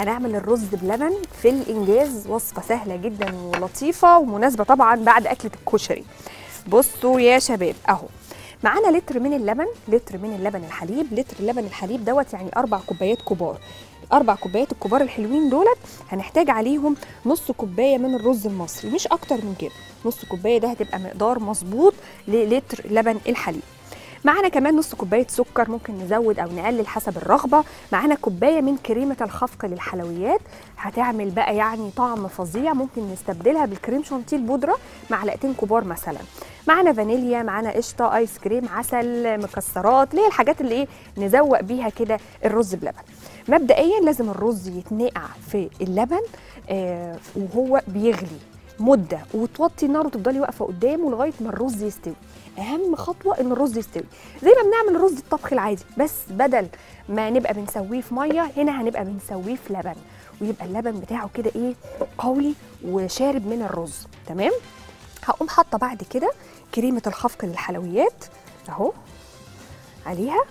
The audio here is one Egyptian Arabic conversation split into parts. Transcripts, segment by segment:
هنعمل الرز بلبن في الانجاز وصفه سهله جدا ولطيفه ومناسبه طبعا بعد اكله الكشري بصوا يا شباب اهو معانا لتر من اللبن لتر من اللبن الحليب لتر اللبن الحليب دوت يعني اربع كوبايات كبار الاربع كوبايات الكبار الحلوين دولت هنحتاج عليهم نص كوبايه من الرز المصري مش اكتر من كده نص كوبايه ده هتبقى مقدار مظبوط للتر لبن الحليب معانا كمان نص كوبايه سكر ممكن نزود او نقلل حسب الرغبه معانا كوبايه من كريمه الخفق للحلويات هتعمل بقى يعني طعم فظيع ممكن نستبدلها بالكريم شانتيه البودره معلقتين كبار مثلا معانا فانيليا معانا قشطه ايس كريم عسل مكسرات اللي هي الحاجات اللي ايه نزوق بيها كده الرز بلبن مبدئيا لازم الرز يتنقع في اللبن آه وهو بيغلي مده وتوطي النار وتفضلي واقفه قدامه لغايه ما الرز يستوي اهم خطوه ان الرز يستوي زي ما بنعمل الرز الطبخ العادي بس بدل ما نبقى بنسويه في ميه هنا هنبقى بنسويه في لبن ويبقى اللبن بتاعه كده ايه قوي وشارب من الرز تمام هقوم حاطه بعد كده كريمه الخفق للحلويات اهو عليها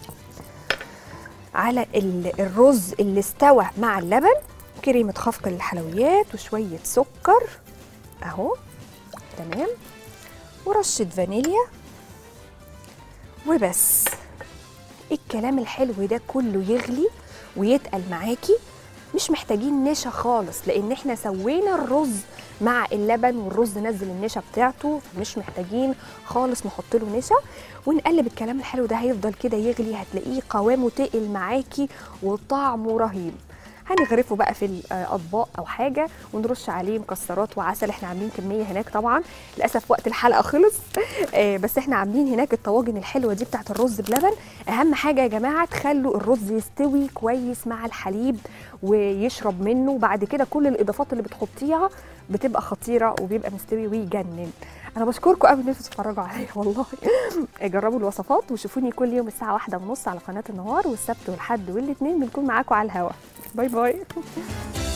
على الرز اللي استوى مع اللبن كريمه خفق للحلويات وشويه سكر اهو تمام ورشه فانيليا وبس الكلام الحلو ده كله يغلي ويتقل معاكي مش محتاجين نشا خالص لان احنا سوينا الرز مع اللبن والرز نزل النشا بتاعته فمش محتاجين خالص نحط له نشا ونقلب الكلام الحلو ده هيفضل كده يغلي هتلاقيه قوامه تقل معاكي وطعمه رهيب هنغرفه بقى في الاطباق او حاجه ونرش عليه مكسرات وعسل احنا عاملين كميه هناك طبعا للاسف وقت الحلقه خلص آه بس احنا عاملين هناك الطواجن الحلوه دي بتاعت الرز بلبن اهم حاجه يا جماعه تخلوا الرز يستوي كويس مع الحليب ويشرب منه بعد كده كل الاضافات اللي بتحطيها بتبقى خطيره وبيبقى مستوي ويجنن انا بشكركم قوي ان انتوا تتفرجوا عليا والله جربوا الوصفات وشوفوني كل يوم الساعه واحدة ونص على قناه النهار والسبت والحد والاثنين بنكون معاكم على الهوا باي باي